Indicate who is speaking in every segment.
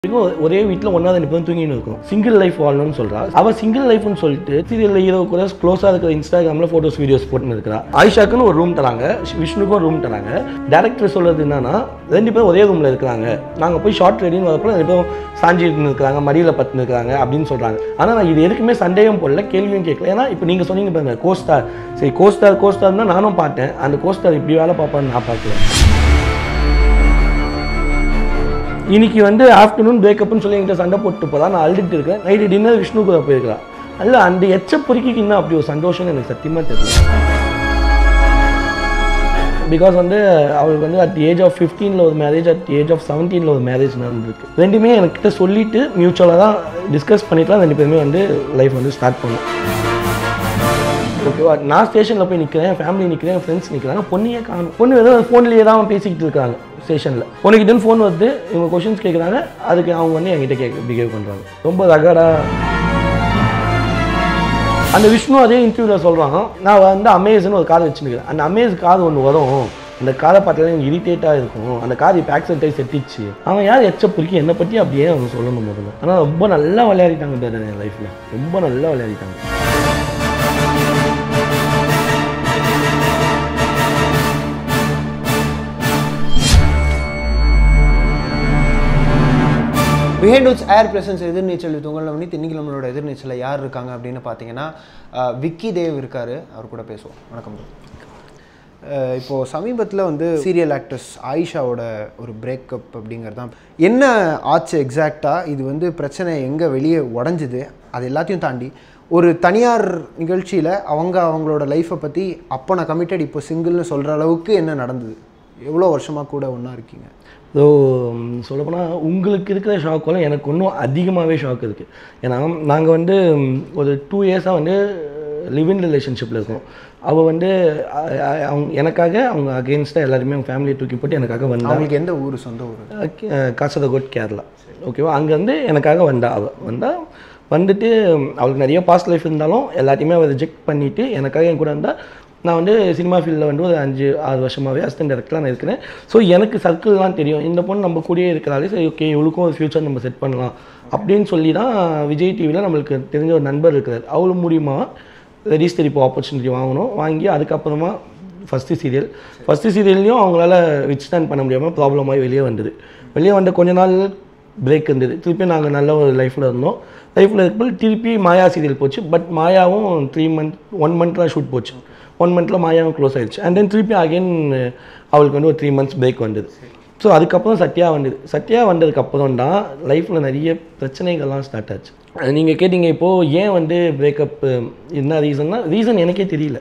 Speaker 1: வரைக்கும் ஒரே வீட்டில் ஒன்றா ரெண்டு பேரும் தூங்கின்னு இருக்கும் சிங்கிள் லைஃப் வாழணும்னு சொல்றா அவள் சிங்கிள் லைஃப்னு சொல்லிட்டு சீரியல் ஹீரோ கூட க்ளோஸாக இருக்கிற இன்ஸ்டாகிராமில் ஃபோட்டோஸ் வீடியோஸ் போட்டுன்னு இருக்கிறா ஆயிஷாக்குன்னு ஒரு ரூம் தராங்க விஷ்ணுக்கும் ஒரு ரூம் தராங்க டேரக்டர் சொல்றது என்னன்னா ரெண்டு பேரும் ஒரே ரூமில் இருக்கிறாங்க நாங்கள் போய் ஷார்ட் ரெடின்னு வரப்போ ரெண்டு பேரும் சாஞ்சிட்டு இருக்கிறாங்க மடியில் பத்து இருக்கிறாங்க அப்படின்னு சொல்கிறாங்க ஆனால் நான் இது எதுக்குமே சந்தேகம் போடல கேள்வியும் கேட்கல ஏன்னா இப்போ நீங்கள் சொன்னீங்க பாருங்க கோஸ்டார் சரி கோஸ்டார் கோஸ்டார் தான் நானும் பார்த்தேன் அந்த கோஸ்டார் இப்படி வேலை பார்ப்பான்னு நான் பார்க்கல இன்னைக்கு வந்து ஆஃப்டர்நூன் பிரேக்கப்னு சொல்லி என்கிட்ட சண்டை போட்டு போதா நான் அழுதுட்டு இருக்கேன் நைட்டு டின்னர் விஷ்ணு கூட போயிருக்கலாம் அல்ல அந்த எச்ச பொறுக்கிக்கு இன்னும் அப்படி ஒரு சந்தோஷம்னு எனக்கு சத்தியமாக தெரியல பிகாஸ் வந்து அவளுக்கு வந்து அட் ஏஜ் ஆஃப் ஃபிஃப்டீனில் ஒரு மேரேஜ் அட் ஏஜ் ஆஃப் செவன்டீனில் ஒரு மேரேஜ் நடந்திருக்கு ரெண்டுமே என்கிட்ட சொல்லிட்டு மியூச்சுவலாக தான் டிஸ்கஸ் பண்ணிட்டு தான் ரெண்டு பேருமே வந்து லைஃப் வந்து ஸ்டார்ட் பண்ணோம் ஓகேவா நான் ஸ்டேஷனில் போய் நிற்கிறேன் ஃபேமிலி நிற்கிறேன் என் ஃப்ரெண்ட்ஸ் நிற்கிறாங்க பொண்ணையே காணும் பொண்ணு ஏதோ ஃபோன்லேயே தான் பேசிக்கிட்டு இருக்காங்க ஸ்டேஷனில் உனக்கிட்டன்னு ஃபோன் வருது இவங்க கொஷின்ஸ் கேட்குறாங்க அதுக்கு அவங்க வந்து என்கிட்ட கேட்க பிஹேவ் பண்ணுறாங்க ரொம்ப ரகடா அந்த விஷ்ணு அதே இன்டர்வியூவில் சொல்கிறாங்க நான் வந்து அமேஸ்னு ஒரு கார் வச்சுருக்கேன் அந்த அமேஸ் கார் ஒன்று வரும் அந்த காரை பார்த்தாலே எனக்கு இரிட்டேட்டாக இருக்கும் அந்த கார் இப்போ ஆக்சிடென்ட் ஆகி செட்டிச்சு அவன் யார் எச்ச பொறுக்கி என்னை பற்றி அப்படியே அவங்க சொல்லணும் முதல்ல ஆனால் ரொம்ப நல்லா விளையாடிட்டாங்க பேர் என் லைஃப்பில் ரொம்ப நல்லா விளையாடிட்டாங்க
Speaker 2: behindwoods air presents Ethirneechal துங்கல் பண்ணி இன்னைக்கு நம்மளோட எதிர்நீச்சலில் யார் இருக்காங்க அப்படின்னு பார்த்தீங்கன்னா அஹ், விக்கி தேவ் இருக்காரு அவர் கூட பேசுவோம் வணக்கம் bro. அஹ், இப்போ சமீபத்தில் வந்து சீரியல் ஆக்ட்ரஸ் ஆயிஷாவோட ஒரு பிரேக்கப் அப்படிங்கிறது தான் என்ன ஆச்சு எக்ஸாக்டாக இது வந்து பிரச்சனை எங்கே வெளியே உடஞ்சுது அது எல்லாத்தையும் தாண்டி ஒரு தனியார் நிகழ்ச்சியில் அவங்க அவங்களோட லைஃப்பை பற்றி அப்போ நான் கமிட்டட் இப்போ சிங்கிள்னு சொல்கிற அளவுக்கு என்ன நடந்தது எவ்வளோ வருஷமாக கூட ஒன்றா இருக்கீங்க
Speaker 1: ஸோ சொல்லப்போனால் உங்களுக்கு இருக்கிற ஷாக்கெல்லாம் எனக்கு இன்னும் அதிகமாகவே ஷாக் இருக்குது ஏன்னா நாங்கள் வந்து ம், ஒரு டூ இயர்ஸாக வந்து லிவ் இன் ரிலேஷன்ஷிப்பில் இருக்கோம் அவள் வந்து அ- அ- அவங்க எனக்காக அவங்க அகெயின்ஸ்டாக எல்லாருமே அவங்க ஃபேமிலியை தூக்கி போட்டு எனக்காக வந்தா
Speaker 2: அவங்களுக்கு எந்த ஊர் சொந்த ஊர்
Speaker 1: காசதகோட் கேரளா ஓகேவா அங்கேருந்து எனக்காக வந்தா அவள் வந்தா வந்துட்டு ம், அவளுக்கு நிறைய பாஸ்ட் லைஃப் இருந்தாலும் எல்லாத்தையுமே அவள் ரிஜெக்ட் பண்ணிவிட்டு எனக்காக என் கூட இருந்தால் நான் வந்து சினிமா ஃபீல்டில் வந்து ஒரு அஞ்சு ஆறு வருஷமாகவே அசிஸ்டன்ட் டேரக்டராக நான் இருக்கிறேன் ஸோ எனக்கு சர்க்கிள்லாம் தெரியும் இந்த பொண்ணு நம்ம கூடயே இருக்கிறாலே சரி ஓகே இவளுக்கும் ஒரு ஃப்யூச்சர் நம்ம செட் பண்ணலாம் அப்படின்னு சொல்லி தான் விஜய் டிவியில் நம்மளுக்கு தெரிஞ்ச ஒரு நண்பர் இருக்கிறார் அவளு மூலியமா ரெஜிஸ்டர் இப்போ ஆப்பர்ச்சுனிட்டி வாங்கணும் வாங்கி அதுக்கப்புறமா ஃபஸ்ட்டு சீரியல் ஃபஸ்ட்டு சீரியல்லையும் அவங்களால வித்ஸ்டாண்ட் பண்ண முடியாமல் ப்ராப்ளம் ஆகி வெளியே வந்தது வெளியே வந்த கொஞ்ச நாள் பிரேக் இருந்தது திருப்பி நாங்கள் நல்ல ஒரு லைஃப்பில் இருந்தோம் லைஃப்பில் இருக்கும்போது திருப்பி மாயா சீரியல் போச்சு பட் மாயாவும் த்ரீ மந்த் ஒன் மந்த் தான் ஷூட் போச்சு ஒன் மந்த்தில் மாயாவும் க்ளோஸ் ஆயிடுச்சு அண்ட் தென் திருப்பி அகைன் அவளுக்கு வந்து ஒரு த்ரீ மந்த்ஸ் பிரேக் வந்தது ஸோ அதுக்கப்புறம் சத்யா வந்தது சத்யா வந்ததுக்கப்புறம் தான் லைஃப்பில் நிறைய பிரச்சனைகள்லாம் ஸ்டார்ட் ஆச்சு நீங்கள் கேட்டீங்க இப்போது ஏன் வந்து பிரேக்கப் என்ன ரீசன்னா ரீசன் எனக்கே தெரியல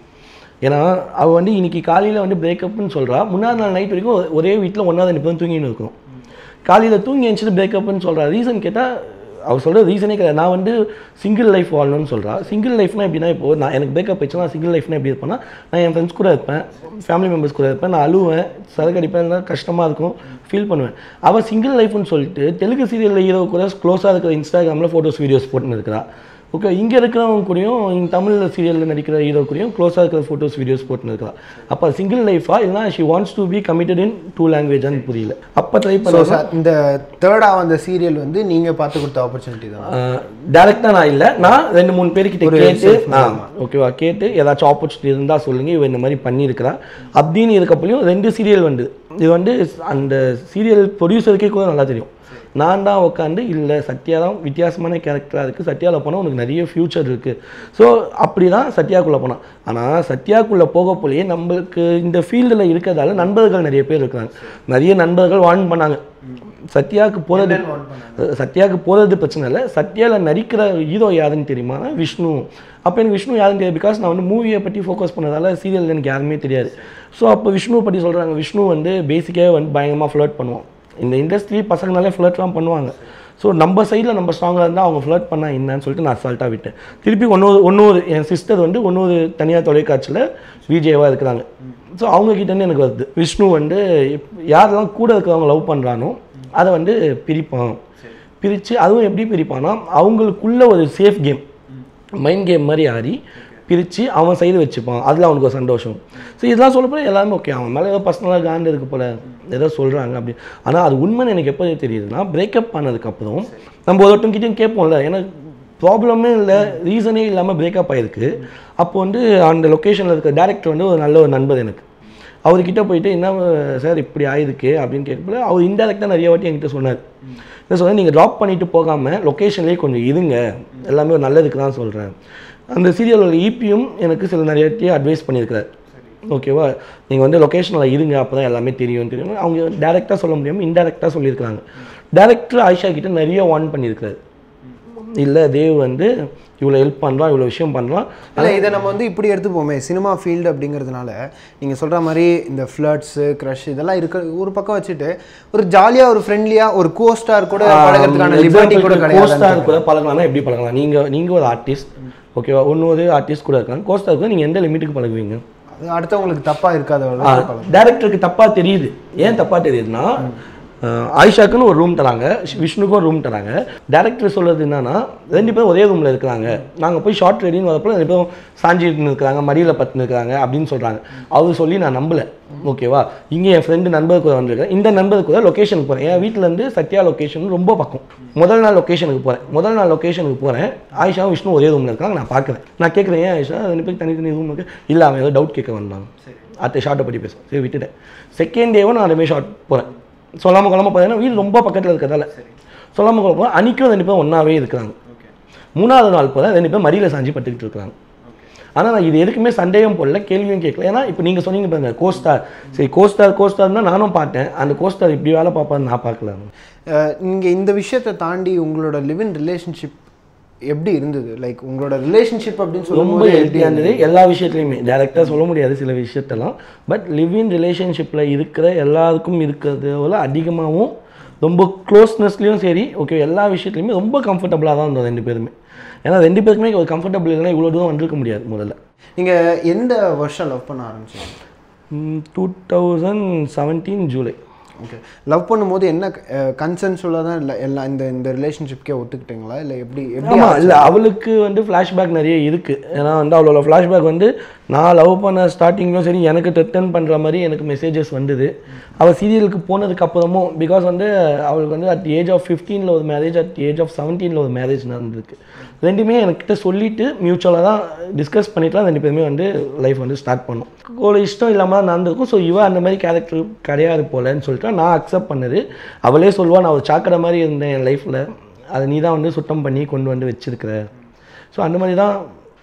Speaker 1: ஏன்னா அவள் வந்து இன்னைக்கு காலையில் வந்து பிரேக்கப்னு சொல்கிறா முன்னாடி நாள் நைட் வரைக்கும் ஒ- ஒரே வீட்டில் ஒன்றா ரெண்டு பேரும் தூங்கின்னு இருக்கோம் காலையில் தூங்கி எழுந்துட்டு பிரேக்கப்னு சொல்கிறா ரீசன் கேட்டால் அவள் சொல்கிற ரீசனே கிடையாது நான் வந்து சிங்கிள் லைஃப் வாழணும்னு சொல்கிறா சிங்கிள் லைஃப்னா எப்படின்னா இப்போ நான் எனக்கு பிரேக்கப் ஆயிடுச்சுன்னா நான் சிங்கிள் லைஃப்னா எப்படி இருப்பேன்னா நான் என் ஃப்ரெண்ட்ஸ் கூட இருப்பேன் ஃபேமிலி மெம்பர்ஸ் கூட இருப்பேன் நான் அழுவேன் சரக்கு அடிப்பேன் இருந்தால் கஷ்டமாக இருக்கும் ஃபீல் பண்ணுவேன் அவள் சிங்கிள் லைஃப்னு சொல்லிட்டு தெலுங்கு சீரியலில் ஹீரோ கூட க்ளோஸாக இருக்கிற இன்ஸ்டாகிராமில் ஃபோட்டோஸ் வீடியோஸ் போட்டுன்னு இருக்கிறா ஓகே இங்கே இருக்கிறவங்க கூடயும் இங்கே தமிழ் சீரியலில் நடிக்கிற ஹீரோ கூடயும் க்ளோஸாக இருக்கிற ஃபோட்டோஸ் வீடியோஸ் போட்டுன்னு இருக்கா அப்போ சிங்கிள் லைஃபா இல்லைனா she wants to be committed in two லாங்குவேஜ்னு புரியல அப்போ ட்ரை
Speaker 2: ஸோ
Speaker 1: பண்ண
Speaker 2: இந்த தேர்டாக வந்த சீரியல் வந்து நீங்கள் பார்த்து கொடுத்த ஆப்பர்ச்சுனிட்டி தான்
Speaker 1: டேரெக்டாக நான் இல்லை நான் ரெண்டு மூணு பேர்கிட்ட கேட்டு ஆ ஓகேவா கேட்டு ஏதாச்சும் ஆப்பர்ச்சுனிட்டி இருந்தால் சொல்லுங்க இவ இந்த மாதிரி பண்ணியிருக்கிறா அப்படின்னு இருக்கப்பலையும் ரெண்டு சீரியல் வந்து இது வந்து அந்த சீரியல் ப்ரொடியூசருக்கே கூட நல்லா தெரியும் நான் தான் உட்காந்து இல்லை சத்யா தான் வித்தியாசமான கேரக்டராக இருக்குது சத்யாவில் போனால் உனக்கு நிறைய ஃப்யூச்சர் இருக்குது ஸோ அப்படி தான் சத்யாக்குள்ளே போனான் ஆனால் சத்யாக்குள்ளே போக போலயே நம்மளுக்கு இந்த ஃபீல்டில் இருக்கிறதால நண்பர்கள் நிறைய பேர் இருக்காங்க நிறைய நண்பர்கள் வார்ன் பண்ணாங்க சத்யாவுக்கு போகிறது சத்யாவுக்கு போகிறது பிரச்சனை இல்லை சத்யாவில் நடிக்கிற ஹீரோ யாருன்னு தெரியுமா விஷ்ணு அப்போ எனக்கு விஷ்ணு யாருன்னு தெரியாது பிகாஸ் நான் வந்து மூவியை பற்றி ஃபோக்கஸ் பண்ணதால சீரியல் எனக்கு யாருமே தெரியாது ஸோ அப்போ விஷ்ணுவை பற்றி சொல்கிறாங்க விஷ்ணு வந்து பேசிக்காகவே வந்து பயங்கரமாக ஃப்ளர்ட் பண்ணுவோம் இந்த இண்டஸ்ட்ரி பசங்கனாலே ஃப்ளர்ட்லாம் பண்ணுவாங்க ஸோ நம்ம சைடில் நம்ம ஸ்ட்ராங்காக இருந்தால் அவங்க ஃப்ளர்ட் பண்ணால் என்னன்னு சொல்லிட்டு நான் அசால்ட்டாக விட்டேன் திருப்பி ஒன்னொரு ஒன்னொரு என் சிஸ்டர் வந்து ஒன்னொரு தனியார் தொலைக்காட்சியில் விஜயவாக இருக்கிறாங்க ஸோ அவங்க கிட்டேருந்து எனக்கு வருது விஷ்ணு வந்து எப்- யாரெல்லாம் கூட இருக்கிறவங்க லவ் பண்ணுறானோ அதை வந்து பிரிப்பான் பிரித்து அதுவும் எப்படி பிரிப்பான்னா அவங்களுக்குள்ள ஒரு சேஃப் கேம் மைண்ட் கேம் மாதிரி ஆடி பிரித்து அவன் சைடு வச்சுப்பான் அதில் அவனுக்கு ஒரு சந்தோஷம் ஸோ இதெல்லாம் சொல்லப்போ எல்லாமே ஓகே அவன் மேலே ஏதோ பர்சனலாக காண்டு இருக்கு போல ஏதோ சொல்கிறாங்க அப்படி ஆனால் அது உண்மைன்னு எனக்கு எப்போ தெரியுதுன்னா பிரேக்கப் பண்ணதுக்கப்புறம் நம்ம ஒருத்தவங்கிட்டையும் கேட்போம்ல ஏன்னா ப்ராப்ளமே இல்லை ரீசனே இல்லாமல் பிரேக்கப் ஆயிருக்கு அப்போ வந்து அந்த லொக்கேஷனில் இருக்க டேரக்டர் வந்து ஒரு நல்ல ஒரு நண்பர் எனக்கு அவர்கிட்ட போயிட்டு என்ன சார் இப்படி ஆயிருக்கு அப்படின்னு கேட்கப்பல அவர் இன்டெரக்டாக நிறைய வாட்டி என்கிட்ட சொன்னார் என்ன சொன்னால் நீங்கள் ட்ராப் பண்ணிட்டு போகாமல் லொக்கேஷன்லேயே கொஞ்சம் இருங்க எல்லாமே ஒரு நல்லதுக்கு தான் சொல்கிறேன் அந்த சீரியலோட ஈபியும் எனக்கு சில நிறைய வாட்டி அட்வைஸ் பண்ணியிருக்கிறார் ஓகேவா நீங்கள் வந்து லொக்கேஷனில் இருங்க அப்போ தான் எல்லாமே தெரியும் தெரியும் அவங்க டேரெக்டாக சொல்ல முடியாமல் இன்டெரக்டாக சொல்லியிருக்கிறாங்க டேரக்டர் ஆயிஷா கிட்ட நிறைய வார்ன் பண்ணியிருக்காரு இல்லை தேவ் வந்து இவ்வளோ ஹெல்ப் பண்ணுறான் இவ்வளோ விஷயம் பண்ணுறான்
Speaker 2: இல்லை இதை நம்ம வந்து இப்படி எடுத்துப்போமே சினிமா ஃபீல்டு அப்படிங்கிறதுனால நீங்கள் சொல்கிற மாதிரி இந்த ஃப்ளட்ஸு க்ரஷ் இதெல்லாம் இருக்க ஒரு பக்கம் வச்சுட்டு ஒரு ஜாலியாக ஒரு ஃப்ரெண்ட்லியாக ஒரு கோஸ்டார் கூட பழகிறதுக்கான லிபர்ட்டி கூட கிடையாது
Speaker 1: கோஸ்டார் கூட பழகலாம்னா எப்படி பழகலாம் நீங்கள் நீங்கள் ஒரு ஆர்டிஸ்ட் ஓகேவா இன்னொரு ஆர்டிஸ்ட் கூட இருக்காங்க கோஸ்டார் கூட நீங்கள் எந்த லிமிட்டுக்கு பழகுவீங்க
Speaker 2: அது அடுத்தவங்களுக்கு தப்பாக இருக்காத
Speaker 1: டேரக்டருக்கு தப்பாக தெரியுது ஏன் தப்பாக தெரியுதுன்னா அஹ், ஆயிஷாக்குன்னு ஒரு ரூம் தராங்க ஷ்- விஷ்ணுக்கும் ஒரு ரூம் தராங்க டேரக்டர் சொல்கிறது என்னன்னா ரெண்டு பேரும் ஒரே ரூமில் இருக்கிறாங்க நாங்கள் போய் ஷார்ட் ரெடின்னு வரப்போ ரெண்டு பேரும் சாஞ்சிட்டு இருக்கிறாங்க மடியில் பத்து இருக்கிறாங்க அப்படின்னு சொல்கிறாங்க அவர் சொல்லி நான் நம்பலை ஓகேவா இங்கே என் ஃப்ரெண்டு நண்பர் கூட வந்திருக்கேன் இந்த நண்பர் கூட லொக்கேஷனுக்கு போகிறேன் என் வீட்டிலேருந்து சத்யா லொக்கேஷன் ரொம்ப பக்கம் முதல் நாள் லொக்கேஷனுக்கு போகிறேன் முதல் நாள் லொக்கேஷனுக்கு போகிறேன் ஆயிஷா விஷ்ணு ஒரே ரூமில் இருக்காங்க நான் பார்க்குறேன் நான் கேட்குறேன் ஏன் ஆயிஷா ரெண்டு பேருக்கு தனித்தனி ரூம் இருக்கு இல்லை அவன் ஏதோ டவுட் கேட்க வந்தாங்க அடுத்த ஷார்ட்டை பற்றி பேசுவேன் சரி விட்டுட்டேன் செகண்ட் டேவும் நான் அதுமாதிரி ஷார்ட் போகிறேன் சொல்லாமல் கொள்ளாமல் போகிறேன் வீடு ரொம்ப பக்கத்தில் இருக்கிறதால சொல்லாமல் கொள்ள போகிறேன் அன்றைக்கும் ரெண்டு பேரும் ஒன்றாவே இருக்கிறாங்க மூணாவது நாள் போகிறேன் ரெண்டு பேரும் மடியில் சாஞ்சி பட்டுக்கிட்டு இருக்கிறாங்க ஆனால் நான் இது எதுக்குமே சந்தேகம் போடல கேள்வியும் கேட்கல ஏன்னா இப்போ நீங்கள் சொன்னீங்க பாருங்க கோஸ்டார் சரி கோஸ்டார் கோஸ்டார் தான் நானும் பார்த்தேன் அந்த கோஸ்டார் இப்படி வேலை பார்ப்பான்னு நான் பார்க்கல
Speaker 2: நீங்கள் இந்த விஷயத்தை தாண்டி உங்களோட லிவின் ரிலேஷன்ஷிப் எப்படி இருந்தது லைக் உங்களோட ரிலேஷன்ஷிப் அப்படின்னு
Speaker 1: ரொம்ப
Speaker 2: சொல்லும்போது
Speaker 1: ஹெல்த்தியாக இருந்தது எல்லா விஷயத்துலையுமே டேரெக்டாக சொல்ல முடியாது சில விஷயத்தெல்லாம் பட் லிவ் இன் ரிலேஷன்ஷிப்பில் இருக்கிற எல்லாருக்கும் இருக்கிறது போல அதிகமாகவும் ரொம்ப க்ளோஸ்னஸ்லேயும் சரி ஓகே எல்லா விஷயத்துலையுமே ரொம்ப கம்ஃபர்டபுளாக தான் இருந்தோம் ரெண்டு பேருமே ஏன்னா ரெண்டு பேருக்குமே ஒரு கம்ஃபர்டபுள் இல்லைன்னா இவ்வளோ தூரம் வந்திருக்க முடியாது முதல்ல
Speaker 2: நீங்கள் எந்த வருஷம் லவ் பண்ண ஆரம்பிச்சீங்க
Speaker 1: two thousand seventeen July
Speaker 2: okay love பண்ணும்போது என்ன கன்சென்சுவலாக தான் இல்லை எல்லாம் இந்த இந்த ரிலேஷன்ஷிப்கே ஒத்துக்கிட்டீங்களா இல்லை எப்படி எப்படி
Speaker 1: ஆமாம் இல்லை அவளுக்கு வந்து ஃப்ளாஷ்பேக் நிறைய இருக்குது ஏன்னா வந்து அவளோட ஃப்ளாஷ்பேக் வந்து நான் லவ் பண்ண ஸ்டார்டிங்லும் சரி எனக்கு ரிட்டர்ன் பண்ணுற மாதிரி எனக்கு மெசேஜஸ் வந்தது அவள் சீரியலுக்கு போனதுக்கு அப்புறமும் பிகாஸ் வந்து அவளுக்கு வந்து அட் ஏஜ் ஆஃப் ஃபிஃப்டீனில் ஒரு மேரேஜ் அட் ஏஜ் ஆஃப் செவன்டீனில் ஒரு மேரேஜ் நடந்திருக்கு ரெண்டுமே என்கிட்ட சொல்லிட்டு மியூச்சுவலாக தான் டிஸ்கஸ் பண்ணிட்டு தான் ரெண்டு பேருமே வந்து லைஃப் வந்து ஸ்டார்ட் பண்ணோம் ஒரு இஷ்டம் இல்லாமல் தான் நடந்திருக்கும் ஸோ இவ அந்த மாதிரி கேரக்டர் கிடையாது போலன்னு சொல்லிட்டு நான் அக்செப்ட் பண்ணது அவளே சொல்லுவா நான் ஒரு சாக்கடை மாதிரி இருந்தேன் என் லைஃப்பில் அதை நீ தான் வந்து சுத்தம் பண்ணி கொண்டு வந்து வச்சிருக்கிற ஸோ அந்த மாதிரி தான்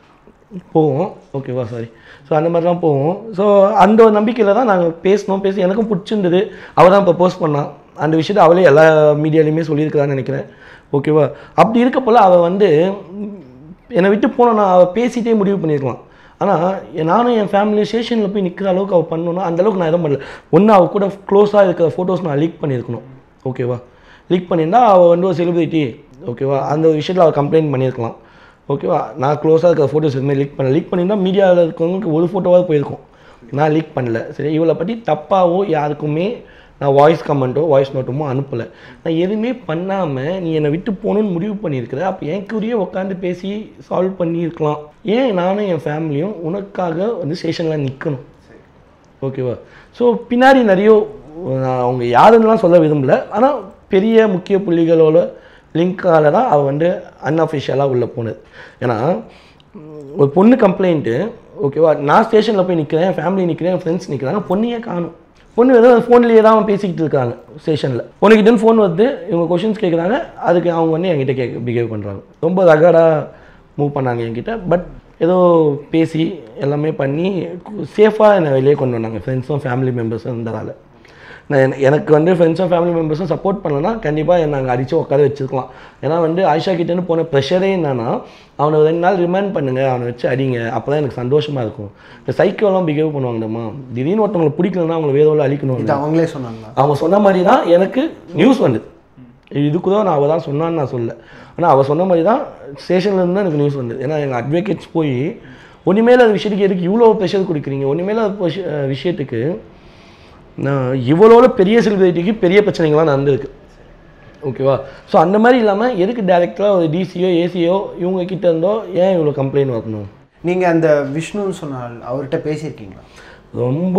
Speaker 1: போவோம் ஓகேவா சாரி ஸோ அந்த மாதிரி தான் போவோம் ஸோ அந்த ஒரு நம்பிக்கையில் தான் நாங்கள் பேசினோம் பேசி எனக்கும் பிடிச்சிருந்தது அவள் தான் ப்ரப்போஸ் பண்ணான் அந்த விஷயத்தை அவளே எல்லா மீடியாலையுமே சொல்லியிருக்கிறான்னு நினைக்கிறேன் ஓகேவா அப்படி இருக்கப்போல அவள் வந்து ம், என்னை விட்டு போனோன்னா அவள் பேசிட்டே முடிவு பண்ணியிருக்கலாம் ஆனால் நானும் என் ஃபேமிலி ஸ்டேஷனில் போய் நிற்கிற அளவுக்கு அவள் பண்ணணும்னா அந்த அளவுக்கு நான் எதுவும் பண்ணல ஒன்று அவள் கூட க்ளோஸாக இருக்கிற ஃபோட்டோஸ் நான் லீக் பண்ணியிருக்கணும் ஓகேவா லீக் பண்ணியிருந்தா அவள் வந்து ஒரு செலிபிரிட்டி ஓகேவா அந்த ஒரு விஷயத்தில் அவள் கம்ப்ளைண்ட் பண்ணியிருக்கலாம் ஓகேவா நான் க்ளோஸாக இருக்கிற ஃபோட்டோஸ் எதுவுமே லீக் பண்ணல லீக் பண்ணியிருந்தா மீடியாவில் இருக்கவங்களுக்கு ஒரு ஃபோட்டோவாவது போயிருக்கும் நான் லீக் பண்ணல சரி இவளை பற்றி தப்பாவோ யாருக்குமே நான் வாய்ஸ் கமெண்ட்டோ வாய்ஸ் நோட்டுமோ அனுப்பலை நான் எதுவுமே பண்ணாமல் நீ என்னை விட்டு போகணுன்னு முடிவு பண்ணியிருக்கிற அப்போ என் கூடயே உட்காந்து பேசி சால்வ் பண்ணியிருக்கலாம் ஏன் நானும் என் ஃபேமிலியும் உனக்காக வந்து ஸ்டேஷனில் நிற்கணும் ஓகேவா ஸோ பின்னாடி நிறைய நான் அவங்க யாருன்னுலாம் சொல்ல விரும்பல ஆனால் பெரிய முக்கிய புள்ளிகளோட லிங்க்கால தான் அவள் வந்து அன்அஃபிஷியலாக உள்ளே போனது ஏன்னா ம், ஒரு பொண்ணு கம்ப்ளைண்ட்டு ஓகேவா நான் ஸ்டேஷனில் போய் நிற்கிறேன் என் ஃபேமிலி நிற்கிறேன் என் ஃப்ரெண்ட்ஸ் நிற்கிறாங்க பொண்ணையே காணும் பொண்ணு வெறும் ஃபோன்லேயே தான் பேசிக்கிட்டு இருக்காங்க ஸ்டேஷனில் பொண்ணுக்கிட்டேருந்து ஃபோன் வருது இவங்க கொஷின்ஸ் கேட்குறாங்க அதுக்கு அவங்க வந்து என்கிட்ட கேட்க பிஹேவ் பண்ணுறாங்க ரொம்ப ரகடாக மூவ் பண்ணாங்க என்கிட்ட பட் ஏதோ பேசி எல்லாமே பண்ணி சேஃபாக என்னை வெளியே கொண்டு வந்தாங்க ஃப்ரெண்ட்ஸும் ஃபேமிலி மெம்பர்ஸும் இருந்ததால் நான் என- எனக்கு வந்து ஃப்ரெண்ட்ஸும் ஃபேமிலி மெம்பர்ஸும் சப்போர்ட் பண்ணலன்னா கண்டிப்பாக என்னை அங்கே அடித்து உட்கார வச்சிருக்கலாம் ஏன்னா வந்து ஆயிஷா கிட்டேருந்து போன ப்ரெஷரே என்னன்னா அவனை ஒரு ரெண்டு நாள் ரிமைண்ட் பண்ணுங்க அவனை வச்சு அடிங்க அப்போ தான் எனக்கு சந்தோஷமாக இருக்கும் இந்த சைக்கோலாம் பிஹேவ் பண்ணுவாங்கம்மா திடீர்னு ஒருத்தவங்களை பிடிக்கலன்னா அவங்களை வேற எவ்வளோ அழிக்கணும்
Speaker 2: இது அவங்களே சொன்னாங்களா
Speaker 1: அவங்க சொன்ன மாதிரி தான் எனக்கு நியூஸ் வந்தது இது கூட நான் அவள் தான் சொன்னான்னு நான் சொல்ல ஆனால் அவள் சொன்ன மாதிரி தான் ஸ்டேஷன்லேருந்து தான் எனக்கு நியூஸ் வந்தது ஏன்னா எங்கள் அட்வொகேட்ஸ் போய் ஒன்றுமேல அது விஷயத்துக்கு எதுக்கு இவ்வளோ ப்ரெஷர் கொடுக்குறீங்க ஒன்றுமேல அது விஷ- அஹ் விஷயத்துக்கு நான் இவ்வளோ பெரிய செலிபிரிட்டிக்கு பெரிய பிரச்சனைகள்லாம் நடந்திருக்கு ஓகேவா ஸோ அந்த மாதிரி இல்லாமல் எதுக்கு டேரக்டராக ஒரு டிசியோ ஏசியோ இவங்க கிட்ட இருந்தோ ஏன் இவ்வளோ கம்ப்ளைண்ட் வரணும்
Speaker 2: நீங்கள் அந்த விஷ்ணுன்னு சொன்னால் அவர்கிட்ட பேசியிருக்கீங்களா
Speaker 1: ரொம்ப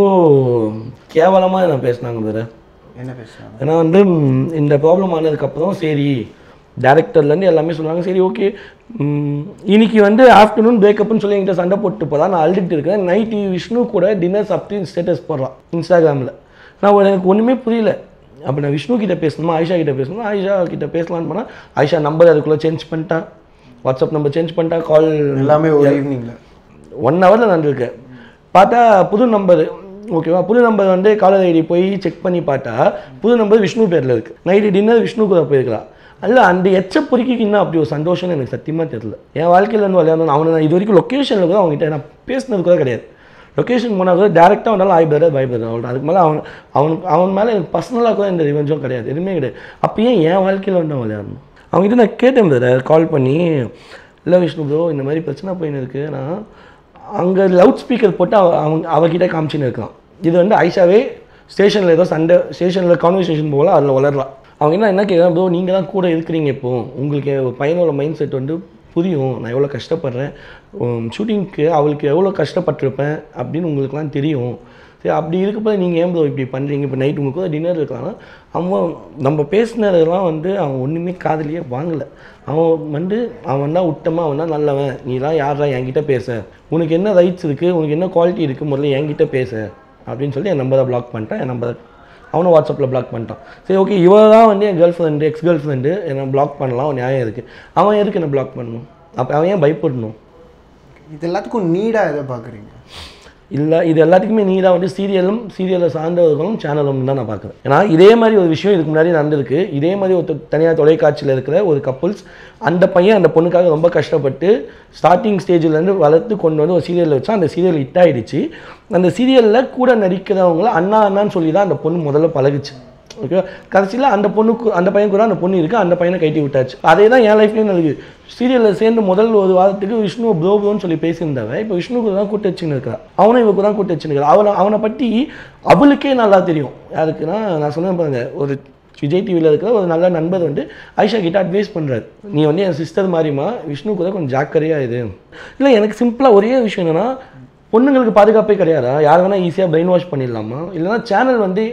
Speaker 1: கேவலமாக நான் பேசினாங்க வேறு
Speaker 2: என்ன பேசுகிறாங்க
Speaker 1: ஏன்னா வந்து ம், இந்த ப்ராப்ளம் ஆனதுக்கப்புறம் சரி டேரக்டர்லேருந்து எல்லாமே சொன்னாங்க சரி ஓகே இன்னைக்கு வந்து ஆஃப்டர்நூன் பிரேக்கப்னு சொல்லி என்கிட்ட சண்டை போட்டு போதான் நான் அழுதுட்டு இருக்கேன் நைட்டு விஷ்ணு கூட டின்னர் சாப்பிட்டு ஸ்டேட்டஸ் போடுறான் இன்ஸ்டாகிராமில் நான் ஒரு- எனக்கு ஒன்றுமே புரியல அப்போ நான் விஷ்ணு கிட்ட பேசணுமா ஆயிஷா கிட்ட பேசணுமா ஆயிஷா கிட்ட பேசலான்னு போனால் ஆயிஷா நம்பர் அதுக்குள்ளே சேஞ்ச் பண்ணிட்டான் வாட்ஸ்அப் நம்பர் சேஞ்ச் பண்ணிட்டான் கால்
Speaker 2: எல்லாமே ஒரு ஈவினிங்கில்
Speaker 1: ஒன் ஹவரில் நடந்திருக்கேன் பார்த்தா புது நம்பர் ஓகேவா புது நம்பர் வந்து காலர் ஐடி போய் செக் பண்ணி பார்த்தா புது நம்பர் விஷ்ணு பேரில் இருக்குது நைட்டு டின்னர் விஷ்ணு கூட போயிருக்கலாம் அல்ல அந்த எச்ச பொறுக்கிக்கு இன்னும் அப்படி ஒரு சந்தோஷம்னு எனக்கு சத்தியமாக தெரியல என் வாழ்க்கையில் வந்து விளையாடணும் அவனை நான் இது வரைக்கும் லொக்கேஷனில் கூட அவங்ககிட்ட நான் பேசினது கூட கிடையாது லொக்கேஷன் போனால் கூட டேரெக்டாக வந்தாலும் ஆய் பிரதர் பை பிரதர் அவ்வளோ அதுக்கு மேலே அவன் அவனுக்கு அவன் மேலே எனக்கு பர்சனலாக கூட இந்த ரிவெஞ்சும் கிடையாது எதுவுமே கிடையாது அப்போ ஏன் என் வாழ்க்கையில் வந்து அவன் விளையாடணும் அவங்ககிட்ட நான் கேட்டேன் பிரதர் கால் பண்ணி இல்லை விஷ்ணு ப்ரோ இந்த மாதிரி பிரச்சனை போயின்னு இருக்கு நான் அங்கே லவுட் ஸ்பீக்கர் போட்டு அவ அவங்க அவகிட்ட காமிச்சின்னு இருக்கான் இது வந்து ஐஷாவே ஸ்டேஷனில் ஏதோ சண்டை ஸ்டேஷனில் கான்வர்சேஷன் போகல அதில் வளரலாம் அவங்க என்ன என்ன கேட்குறாங்க ப்ரோ நீங்கள் தான் கூட இருக்கிறீங்க இப்போ உங்களுக்கு ஒரு பையனோட மைண்ட் செட் வந்து புரியும் நான் எவ்வளோ கஷ்டப்படுறேன் ஷூட்டிங்க்கு அவளுக்கு எவ்வளோ கஷ்டப்பட்டிருப்பேன் அப்படின்னு உங்களுக்குலாம் தெரியும் சரி அப்படி இருக்கப்போ நீங்கள் ஏன் ப்ரோ இப்படி பண்ணுறீங்க இப்போ நைட் உங்களுக்கு கூட டின்னர் இருக்கான்னா அவன் நம்ம பேசினதெல்லாம் வந்து அவன் ஒன்றுமே காதுலயே வாங்கலை அவன் வந்து அவன் தான் உட்டமா அவன் தான் நல்லவன் நீலாம் யாரா என்கிட்ட பேச உனக்கு என்ன ரைட்ஸ் இருக்குது உனக்கு என்ன குவாலிட்டி இருக்குது முதல்ல என்கிட்ட பேச அப்படின்னு சொல்லி என் நம்பரை பிளாக் பண்ணிட்டான் என் நம்பரை அவனும் வாட்ஸ்அப்பில் பிளாக் பண்ணிட்டான் சரி ஓகே இவ தான் வந்து என் girl friend ex girl friend என்னை பிளாக் பண்ணலாம் அவன் நியாயம் இருக்குது அவன் எதுக்கு என்ன பிளாக் பண்ணணும் அப்போ அவன் ஏன் பயப்படணும்
Speaker 2: இது எல்லாத்துக்கும் நீடாக எதை பார்க்குறீங்க
Speaker 1: இல்லை இது எல்லாத்துக்குமே நீ தான் வந்து சீரியலும் சீரியலை சார்ந்தவர்களும் சேனலும் தான் நான் பார்க்குறேன் ஏன்னா இதே மாதிரி ஒரு விஷயம் இதுக்கு முன்னாடி நடந்திருக்கு இதே மாதிரி ஒரு தனியார் தொலைக்காட்சியில் இருக்கிற ஒரு கப்புள்ஸ் அந்த பையன் அந்த பொண்ணுக்காக ரொம்ப கஷ்டப்பட்டு ஸ்டார்டிங் ஸ்டேஜ்லேருந்து வளர்த்து கொண்டு வந்து ஒரு சீரியலில் வச்சா அந்த சீரியல் ஹிட் ஆயிடுச்சு அந்த சீரியலில் கூட நடிக்கிறவங்கள அண்ணா அண்ணான்னு சொல்லி தான் அந்த பொண்ணு முதல்ல பழகுச்சு ஓகேவா கடைசியில் அந்த பொண்ணுக்கு அந்த பையன் கூட அந்த பொண்ணு இருக்குது அந்த பையனை கைட்டி விட்டாச்சு அதே தான் என் லைஃப்லேயும் நடக்குது சீரியலில் சேர்ந்து முதல் ஒரு வாரத்துக்கு விஷ்ணு ப்ரோ ப்ரோன்னு சொல்லி பேசியிருந்தவன் இப்போ விஷ்ணுக்கு தான் கூட்டு வச்சுன்னு இருக்கா அவனும் இவக்கு தான் கூட்டு வச்சுன்னு இருக்கா அவனை அவனை பற்றி அவளுக்கே நல்லா தெரியும் யாருக்குன்னா நான் சொன்னேன் பாருங்க ஒரு விஜய் டிவியில் இருக்கிற ஒரு நல்ல நண்பர் வந்து ஐஷா கிட்ட அட்வைஸ் பண்ணுறாரு நீ வந்து என் சிஸ்டர் மாதிரிமா விஷ்ணு கூட கொஞ்சம் ஜாக்கிரதையாக இது இல்லை எனக்கு சிம்பிளாக ஒரே விஷயம் என்னென்னா பொண்ணுங்களுக்கு பாதுகாப்பே கிடையாதா யார் வேணால் ஈஸியாக பிரெயின் வாஷ் பண்ணிடலாமா இல்லைன்னா சேனல் வந்து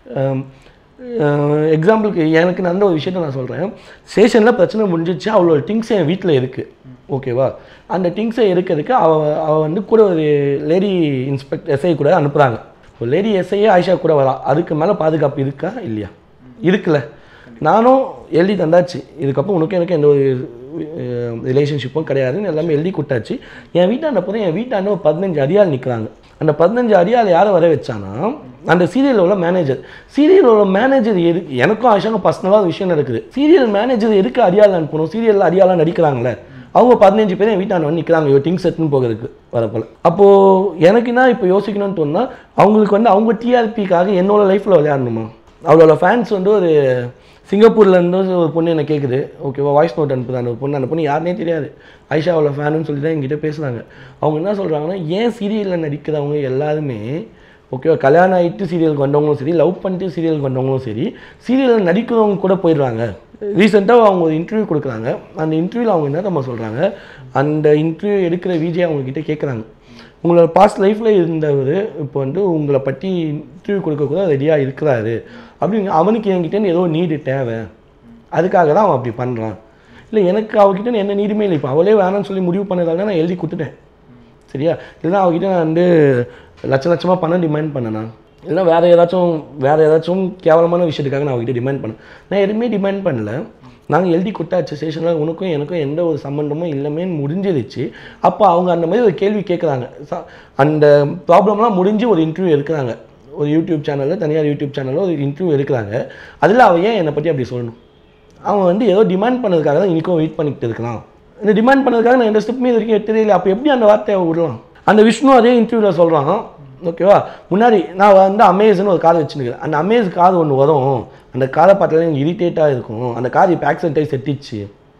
Speaker 1: எக்ஸாம்பிளுக்கு எனக்கு நடந்த ஒரு விஷயத்த நான் சொல்கிறேன் ஸ்டேஷனில் பிரச்சனை முடிஞ்சிச்சு அவளோட திங்ஸ் என் வீட்டில் இருக்குது ஓகேவா அந்த திங்ஸை எடுக்கிறதுக்கு அவ அவ வந்து கூட ஒரு லேடி இன்ஸ்பெக்ட் எஸ்ஐ கூட அனுப்புகிறாங்க ஒரு லேடி எஸ்ஐயே ஆயிஷா கூட வரா அதுக்கு மேலே பாதுகாப்பு இருக்கா இல்லையா இருக்குல்ல நானும் எழுதி தந்தாச்சு இதுக்கப்புறம் உனக்கு எனக்கு எந்த ஒரு ரிலேஷன்ஷிப்பும் கிடையாதுன்னு எல்லாமே எழுதி கொடுத்தாச்சு என் வீட்டாண்ட போதும் என் வீட்டாண்ட ஒரு பதினஞ்சு அடியாள் நிற்கிறாங்க அந்த பதினஞ்சு அடியாள் யாரை வர வச்சானா அந்த சீரியலில் உள்ள மேனேஜர் சீரியலில் உள்ள மேனேஜர் எது எனக்கும் ஆயிஷாங்க பர்சனலாக விஷயம் நடக்குது சீரியல் மேனேஜர் எதுக்கு அடியாள் அனுப்பணும் சீரியலில் அடியாளாக நடிக்கிறாங்களே அவங்க பதினஞ்சு பேர் என் வீட்டாண்ட வந்து நிற்கிறாங்க இவ திங்ஸ் எடுத்துன்னு போகிறதுக்கு வரப்போல அப்போது எனக்கு என்ன இப்போ யோசிக்கணும்னு தோணுனா அவங்களுக்கு வந்து அவங்க டிஆர்பிக்காக என்னோட லைஃப்பில் விளையாடணுமா அவளோட ஃபேன்ஸ் வந்து ஒரு சிங்கப்பூர்ல இருந்து ஒரு பொண்ணு என்ன கேட்குது ஓகேவா வாய்ஸ் நோட் அனுப்புது அந்த பொண்ணு அந்த பொண்ணு யாருனே தெரியாது ஐஷாவோட ஃபேனுன்னு சொல்லி தான் என்கிட்ட பேசுகிறாங்க அவங்க என்ன சொல்கிறாங்கன்னா ஏன் சீரியலில் நடிக்கிறவங்க எல்லாருமே ஓகேவா கல்யாணம் ஆகிட்டு சீரியலுக்கு வந்தவங்களும் சரி லவ் பண்ணிட்டு சீரியலுக்கு வந்தவங்களும் சரி சீரியலில் நடிக்கிறவங்க கூட போயிடுறாங்க ரீசெண்டாக அவங்க ஒரு இன்டர்வியூ கொடுக்குறாங்க அந்த இன்டர்வியூவில் அவங்க என்ன நம்ம சொல்கிறாங்க அந்த இன்டர்வியூ எடுக்கிற விஜய் அவங்க கிட்ட கேட்குறாங்க உங்களோட பாஸ்ட் லைஃப்பில் இருந்தவர் இப்போ வந்து உங்களை பற்றி இன்டர்வியூ கொடுக்க கூட ரெடியாக இருக்கிறாரு அப்படிங்க அவனுக்கு என்கிட்ட ஏதோ நீடு தேவை அதுக்காக தான் அவன் அப்படி பண்ணுறான் இல்லை எனக்கு அவகிட்ட என்ன நீடுமே இல்லை இப்போ அவளே வேணாம்னு சொல்லி முடிவு பண்ணதால நான் எழுதி கொடுத்துட்டேன் சரியா இல்லைன்னா அவகிட்ட நான் வந்து லட்ச லட்சமாக பணம் டிமாண்ட் பண்ணேனா இல்லைன்னா வேறு ஏதாச்சும் வேறு ஏதாச்சும் கேவலமான விஷயத்துக்காக நான் அவகிட்ட டிமாண்ட் பண்ணேன் நான் எதுவுமே டிமாண்ட் பண்ணல நாங்கள் எழுதி கொடுத்தாச்சு ஸ்டேஷனில் உனக்கும் எனக்கும் எந்த ஒரு சம்மந்தமும் இல்லைமே முடிஞ்சிருச்சு அப்போ அவங்க அந்த மாதிரி ஒரு கேள்வி கேட்குறாங்க ச- அந்த ப்ராப்ளம்லாம் முடிஞ்சு ஒரு இன்டர்வியூ எடுக்கிறாங்க ஒரு யூடியூப் சேனலில் தனியார் யூடியூப் சேனலில் ஒரு இன்டர்வியூ எடுக்கிறாங்க அதில் அவன் ஏன் என்னை பற்றி அப்படி சொல்லணும் அவன் வந்து ஏதோ டிமாண்ட் பண்ணதுக்காக தான் இன்றைக்கும் வெயிட் பண்ணிக்கிட்டு இருக்கலாம் இந்த டிமாண்ட் பண்ணதுக்காக நான் எந்த ஸ்டெப்புமே இது வரைக்கும் எடுத்ததே இல்லை அப்போ எப்படி அந்த வார்த்தையை விடலாம் அந்த விஷ்ணு அதே இன்டர்வியூவில் சொல்கிறான் ஓகேவா முன்னாடி நான் வந்து அமேஸ்னு ஒரு கார் வச்சுருக்கேன் அந்த அமேஸ் கார் ஒன்று வரும் அந்த காரை பார்த்தாலே எனக்கு இரிட்டேட்டாக இருக்கும் அந்த கார் இப்போ ஆக்சிடென்ட் செட்டிச்சு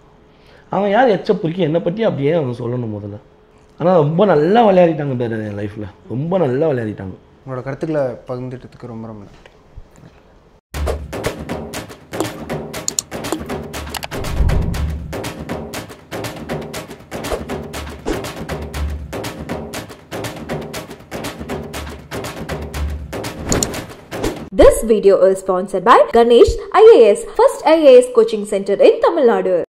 Speaker 1: அவன் யார் எச்ச பொறுக்கி என்னை பற்றி அப்படியே அவன் சொல்லணும் முதல்ல ஆனால் ரொம்ப நல்லா விளையாடிட்டாங்க பேர் என் லைஃப்பில் ரொம்ப நல்லா விளையாடிட்டாங்க
Speaker 2: உங்களோட கருத்துக்களை பகிர்ந்துட்டதுக்கு ரொம்ப ரொம்ப நன்றி
Speaker 3: video is sponsored by Ganesh IAS, first IAS coaching center in Tamil Nadu.